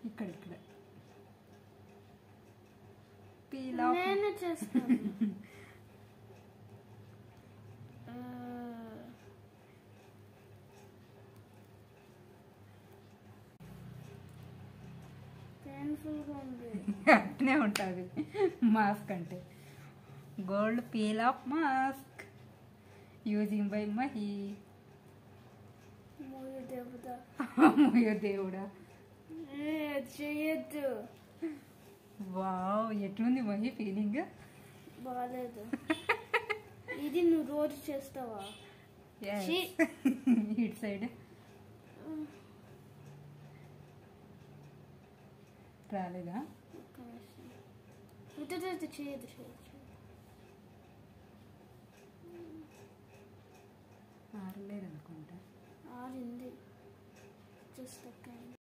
ఇక్కడ ఇక్కడ peel off నేను చేస్తాను ఆ, painful గా ఉంది అట్నే ఉంటుంది మాస్క్ అంటే gold peel off mask using by Mahi మూడు దెబ్బత అమ్మయ్యో దేవుడా చేయొద్దు వావ్ ఎట్లుంది మహి ఫీలింగ్ బాగాలేదు ఇది నువ్వు రోజు చేస్తావా ఛీ. ఇట్ సైడ్ రాలేదా ఒక్క నిమిషం. ఇటు ఇటు చేయొద్దు చేయొద్దు చేయొద్దు. ఆరలేదు అనుకుంటా ఆరింది జస్ట్ ఒక్క